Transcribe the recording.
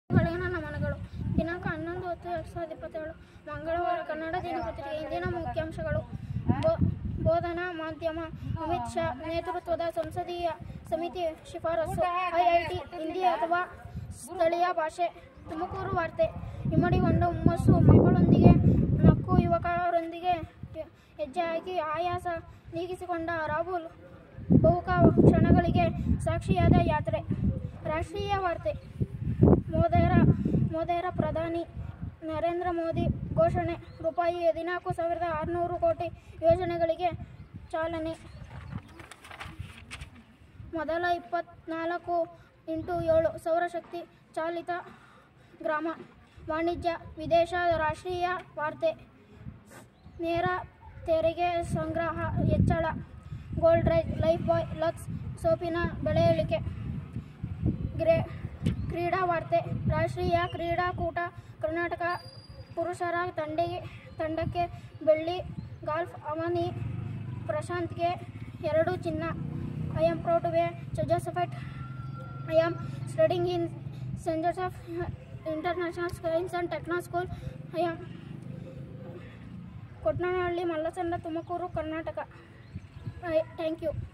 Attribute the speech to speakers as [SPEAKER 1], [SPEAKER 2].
[SPEAKER 1] ಗಳಿಗೆ ನನ್ನ ಮನಗಳು ದಿನಾಂಕ ಹನ್ನೊಂದು ಹತ್ತು ಎರಡು ಸಾವಿರದ ಇಪ್ಪತ್ತೇಳು ಮಂಗಳವಾರ ಕನ್ನಡ ದಿನಪತ್ರಿಕೆ ಇಂದಿನ ಮುಖ್ಯಾಂಶಗಳು ಬೋ- ಬೋಧನಾ ಮಾಧ್ಯಮ ಅಮಿತ್ ಶಾ ನೇತೃತ್ವದ ಸಂಸದೀಯ ಸಮಿತಿ ಶಿಫಾರಸು ಐಐಟಿ ಹಿಂದಿ ಅಥವಾ ಸ್ಥಳೀಯ ಭಾಷೆ ತುಮಕೂರು ವಾರ್ತೆ ಇಮ್ಮಡಿಗೊಂಡ ಹುಮ್ಮಸ್ಸು ಮಕ್ಕಳೊಂದಿಗೆ ನಕ್ಕು ಯುವಕರೊಂದಿಗೆ ಹೆಜ್ಜೆ ಹಾಕಿ ಆಯಾಸ ನೀಗಿಸಿಕೊಂಡ ರಾಹುಲ್ ಬಹುಕ ಕ್ಷಣಗಳಿಗೆ ಸಾಕ್ಷಿಯಾದ ಯಾತ್ರೆ ರಾಷ್ಟ್ರೀಯ ವಾರ್ತೆ ಮೋದಿರ ಮೋದಿರ ಪ್ರಧಾನಿ ನರೇಂದ್ರ ಮೋದಿ ಘೋಷಣೆ ರೂಪಾಯಿ ಹದಿನಾಲ್ಕು ಸಾವಿರದ ಆರುನೂರು ಕೋಟಿ ಯೋಜನೆಗಳಿಗೆ ಚಾಲನೆ ಮೊದಲ ಇಪ್ಪತ್ನಾಲ್ಕು ಇಂಟು ಏಳು ಸೌರಶಕ್ತಿ ಚಾಲಿತ ಗ್ರಾಮ ವಾಣಿಜ್ಯ ವಿದೇಶ ರಾಷ್ಟ್ರೀಯ ವಾರ್ತೆ ನೇರ ತೆರಿಗೆ ಸಂಗ್ರಹ ಹೆಚ್ಚಳ gold rise Lifebuoy Lux ಸೋಪಿನ ಬೆಲೆ ಇಳಿಕೆ ಗ್ರೇ ಕ್ರೀಡಾ ವಾರ್ತೆ ರಾಷ್ಟ್ರೀಯ ಕ್ರೀಡಾಕೂಟ ಕರ್ನಾಟಕ ಪುರುಷರ ತಂಡಿಗೆ ತಂಡಕ್ಕೆ ಬೆಳ್ಳಿ ಗಾಲ್ಫ್ ಅವನಿ ಪ್ರಶಾಂತ್ಗೆ ಎರಡು ಚಿನ್ನ I am proud to be Josephite I am studying in saint Joseph international science and techno school I am Kotnanahalli Mallasandra Tumakuru Karnataka thank you